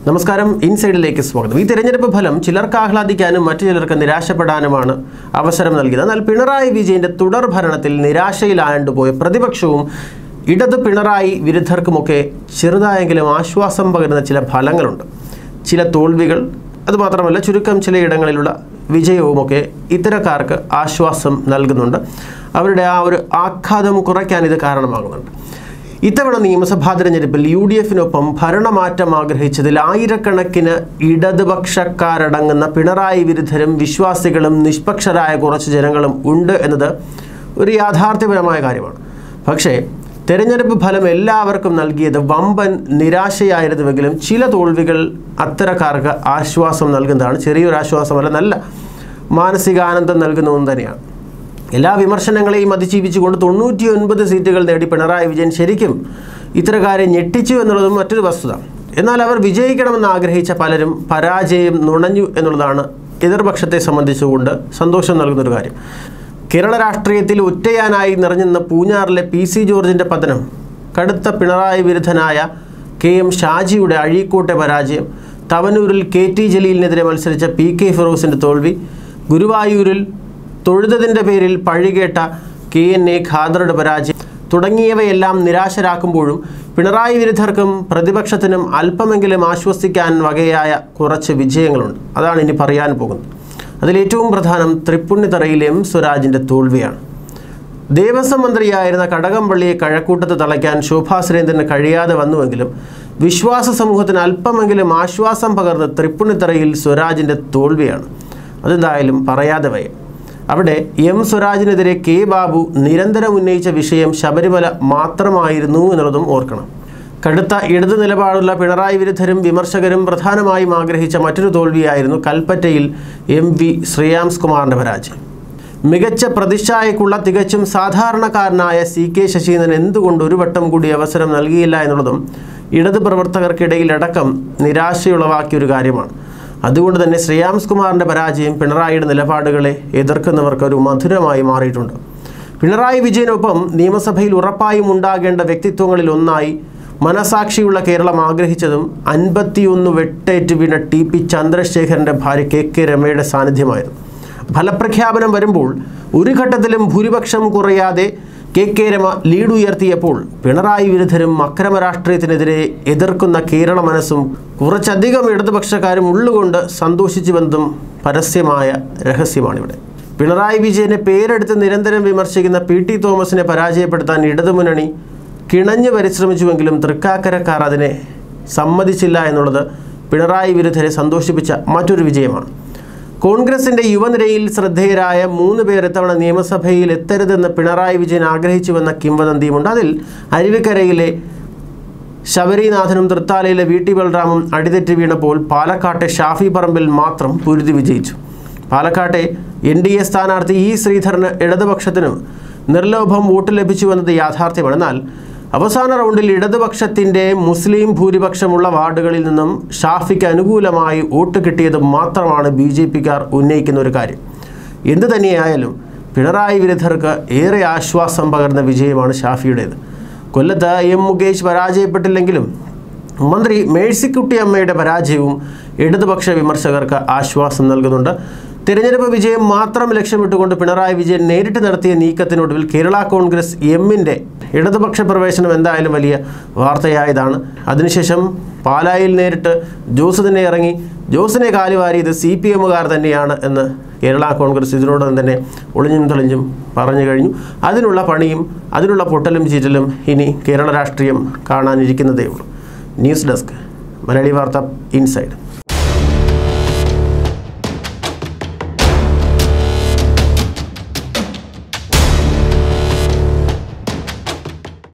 നമസ്കാരം ഇൻസൈഡിലേക്ക് സ്വാഗതം ഈ തിരഞ്ഞെടുപ്പ് ഫലം ചിലർക്ക് ആഹ്ലാദിക്കാനും മറ്റു ചിലർക്ക് നിരാശപ്പെടാനുമാണ് അവസരം നൽകിയത് എന്നാൽ പിണറായി വിജയന്റെ തുടർ ഭരണത്തിൽ നിരാശയിലാണ്ടുപോയ പ്രതിപക്ഷവും ഇടത് പിണറായി വിരുദ്ധർക്കുമൊക്കെ ചെറുതായെങ്കിലും ആശ്വാസം പകരുന്ന ചില ഫലങ്ങളുണ്ട് ചില തോൽവികൾ അതുമാത്രമല്ല ചുരുക്കം ചിലയിടങ്ങളിലുള്ള വിജയവുമൊക്കെ ഇത്തരക്കാർക്ക് ആശ്വാസം നൽകുന്നുണ്ട് അവരുടെ ആ ഒരു ആഘാതം കുറയ്ക്കാൻ ഇത് കാരണമാകുന്നുണ്ട് ഇത്തവണ നിയമസഭാ തെരഞ്ഞെടുപ്പിൽ യു ഡി എഫിനൊപ്പം ഭരണമാറ്റം ആഗ്രഹിച്ചതിൽ ആയിരക്കണക്കിന് ഇടതുപക്ഷക്കാരടങ്ങുന്ന പിണറായി വിരുദ്ധരും വിശ്വാസികളും നിഷ്പക്ഷരായ കുറച്ച് ജനങ്ങളും ഉണ്ട് എന്നത് ഒരു യാഥാർത്ഥ്യപരമായ കാര്യമാണ് പക്ഷേ തെരഞ്ഞെടുപ്പ് ഫലം എല്ലാവർക്കും നൽകിയത് വമ്പൻ നിരാശയായിരുന്നുവെങ്കിലും ചില തോൽവികൾ അത്തരക്കാർക്ക് ആശ്വാസം നൽകുന്നതാണ് ചെറിയൊരു ആശ്വാസമല്ല നല്ല മാനസികാനന്ദം നൽകുന്ന ഒന്ന് തന്നെയാണ് എല്ലാ വിമർശനങ്ങളെയും അതിജീവിച്ചുകൊണ്ട് തൊണ്ണൂറ്റി ഒൻപത് സീറ്റുകൾ നേടി പിണറായി വിജയൻ ശരിക്കും ഇത്തരക്കാരെ ഞെട്ടിച്ചു എന്നുള്ളതും മറ്റൊരു വസ്തുത എന്നാൽ അവർ വിജയിക്കണമെന്ന് ആഗ്രഹിച്ച പലരും പരാജയം നുണഞ്ഞു എന്നുള്ളതാണ് എതിർപക്ഷത്തെ സംബന്ധിച്ചുകൊണ്ട് സന്തോഷം നൽകുന്നൊരു കാര്യം കേരള രാഷ്ട്രീയത്തിൽ ഒറ്റയാനായി നിറഞ്ഞുനിന്ന പൂഞ്ഞാറിലെ പി സി ജോർജിൻ്റെ പതനം കടുത്ത പിണറായി വിരുദ്ധനായ കെ എം ഷാജിയുടെ അഴീക്കോട്ടെ പരാജയം തവനൂരിൽ കെ ടി ജലീലിനെതിരെ മത്സരിച്ച പി കെ ഫിറോസിൻ്റെ തോൽവി ഗുരുവായൂരിൽ തൊഴുതതിൻ്റെ പേരിൽ പഴികേട്ട കെ എൻ എ ഖാദറുടെ പരാജയം തുടങ്ങിയവയെല്ലാം നിരാശരാക്കുമ്പോഴും പിണറായി വിരുദ്ധർക്കും പ്രതിപക്ഷത്തിനും അല്പമെങ്കിലും ആശ്വസിക്കാൻ വകയായ കുറച്ച് വിജയങ്ങളുണ്ട് അതാണ് ഇനി പറയാൻ പോകുന്നത് അതിലേറ്റവും പ്രധാനം തൃപ്പുണ്ണിത്തറയിൽ എം സ്വരാജിൻ്റെ തോൽവിയാണ് ദേവസ്വം മന്ത്രിയായിരുന്ന കടകംപള്ളിയെ കഴക്കൂട്ടത്ത് തളയ്ക്കാൻ ശോഭാ സുരേന്ദ്രന് കഴിയാതെ വന്നുവെങ്കിലും വിശ്വാസ സമൂഹത്തിന് അല്പമെങ്കിലും ആശ്വാസം പകർന്ന് തൃപ്പുണിത്തറയിൽ സ്വരാജിൻ്റെ തോൽവിയാണ് അതെന്തായാലും പറയാതെ വയ്യ അവിടെ എം സ്വരാജിനെതിരെ കെ ബാബു നിരന്തരം ഉന്നയിച്ച വിഷയം ശബരിമല മാത്രമായിരുന്നു എന്നുള്ളതും ഓർക്കണം കടുത്ത ഇടതു നിലപാടുള്ള പിണറായി വിരുദ്ധരും വിമർശകരും പ്രധാനമായും ആഗ്രഹിച്ച മറ്റൊരു തോൽവിയായിരുന്നു കൽപ്പറ്റയിൽ എം വി ശ്രീയാംസ് കുമാറിൻ്റെ പരാജയം മികച്ച പ്രതിഷ്ഠായക്കുള്ള തികച്ചും സാധാരണക്കാരനായ സി കെ ശശീന്ദ്രൻ എന്തുകൊണ്ട് ഒരു വട്ടം കൂടി അവസരം നൽകിയില്ല എന്നുള്ളതും ഇടത് പ്രവർത്തകർക്കിടയിലടക്കം നിരാശയുളവാക്കിയ ഒരു കാര്യമാണ് അതുകൊണ്ട് തന്നെ ശ്രീയാംസ് കുമാറിൻ്റെ പരാജയം പിണറായിയുടെ നിലപാടുകളെ എതിർക്കുന്നവർക്ക് ഒരു മധുരമായി മാറിയിട്ടുണ്ട് പിണറായി വിജയനൊപ്പം നിയമസഭയിൽ ഉറപ്പായും ഉണ്ടാകേണ്ട വ്യക്തിത്വങ്ങളിൽ ഒന്നായി മനസാക്ഷിയുള്ള കേരളം ആഗ്രഹിച്ചതും അൻപത്തിയൊന്ന് വെട്ടേറ്റ് വീണ ടി പി ചന്ദ്രശേഖരൻ്റെ ഭാര്യ കെ കെ രമയുടെ സാന്നിധ്യമായിരുന്നു ഫലപ്രഖ്യാപനം വരുമ്പോൾ ഒരു ഘട്ടത്തിലും ഭൂരിപക്ഷം കുറയാതെ കെ കെ രമ ലീഡ് ഉയർത്തിയപ്പോൾ പിണറായി വിരുദ്ധരും അക്രമ രാഷ്ട്രീയത്തിനെതിരെ എതിർക്കുന്ന കേരള മനസ്സും കുറച്ചധികം ഇടതുപക്ഷക്കാരും ഉള്ളുകൊണ്ട് സന്തോഷിച്ചുവെന്നതും പരസ്യമായ രഹസ്യമാണിവിടെ പിണറായി വിജയനെ പേരെടുത്ത് നിരന്തരം വിമർശിക്കുന്ന പി ടി തോമസിനെ പരാജയപ്പെടുത്താൻ ഇടതുമുന്നണി കിണഞ്ഞു പരിശ്രമിച്ചുവെങ്കിലും തൃക്കാക്കരക്കാർ അതിനെ സമ്മതിച്ചില്ല എന്നുള്ളത് പിണറായി വിരുദ്ധരെ സന്തോഷിപ്പിച്ച മറ്റൊരു വിജയമാണ് കോൺഗ്രസിന്റെ യുവനിരയിൽ ശ്രദ്ധേയരായ മൂന്ന് പേർ ഇത്തവണ നിയമസഭയിൽ എത്തരുതെന്ന് പിണറായി വിജയൻ ആഗ്രഹിച്ചുവെന്ന കിംവദന്തിയുമുണ്ട് അതിൽ അരുവിക്കരയിലെ ശബരിനാഥനും തൃത്താലയിലെ വി ടി ബൽറാമും അടിതെറ്റി വീണപ്പോൾ പാലക്കാട്ടെ ഷാഫി പറമ്പിൽ മാത്രം പൊരുതി വിജയിച്ചു പാലക്കാട്ടെ എൻ ഡി എ സ്ഥാനാർത്ഥി ഇ ശ്രീധരന് ഇടതുപക്ഷത്തിനും നിർലോഭം വോട്ട് ലഭിച്ചുവെന്നത് യാഥാർത്ഥ്യമാണ് എന്നാൽ അവസാന റൗണ്ടിൽ ഇടതുപക്ഷത്തിൻ്റെ മുസ്ലിം ഭൂരിപക്ഷമുള്ള വാർഡുകളിൽ നിന്നും ഷാഫിക്ക് അനുകൂലമായി വോട്ട് കിട്ടിയത് മാത്രമാണ് ബി ജെ പിക്കാർ ഉന്നയിക്കുന്ന ഒരു കാര്യം എന്തു തന്നെയായാലും പിണറായി വിരുദ്ധർക്ക് ഏറെ ആശ്വാസം പകർന്ന വിജയമാണ് ഷാഫിയുടേത് കൊല്ലത്ത് എം മുകേഷ് പരാജയപ്പെട്ടില്ലെങ്കിലും മന്ത്രി മേഴ്സിക്കുട്ടി അമ്മയുടെ പരാജയവും ഇടതുപക്ഷ വിമർശകർക്ക് ആശ്വാസം നൽകുന്നുണ്ട് തിരഞ്ഞെടുപ്പ് വിജയം മാത്രം ലക്ഷ്യമിട്ടുകൊണ്ട് പിണറായി വിജയൻ നേരിട്ട് നടത്തിയ നീക്കത്തിനൊടുവിൽ കേരള കോൺഗ്രസ് എമ്മിൻ്റെ ഇടതുപക്ഷ പ്രവേശനം എന്തായാലും വലിയ വാർത്തയായതാണ് അതിനുശേഷം പാലായിൽ നേരിട്ട് ജോസ് തന്നെ ഇറങ്ങി ജോസിനെ കാലുവാരിയത് സി പി എമ്മുകാർ തന്നെയാണ് എന്ന് കേരള കോൺഗ്രസ് ഇതിനോടൊപ്പം തന്നെ ഒളിഞ്ഞും തെളിഞ്ഞും പറഞ്ഞു കഴിഞ്ഞു അതിനുള്ള പണിയും അതിനുള്ള പൊട്ടലും ചീറ്റലും ഇനി കേരള രാഷ്ട്രീയം കാണാനിരിക്കുന്നതേ ഉള്ളൂ ന്യൂസ് ഡെസ്ക് മലയാളി വാർത്ത ഇൻസൈഡ്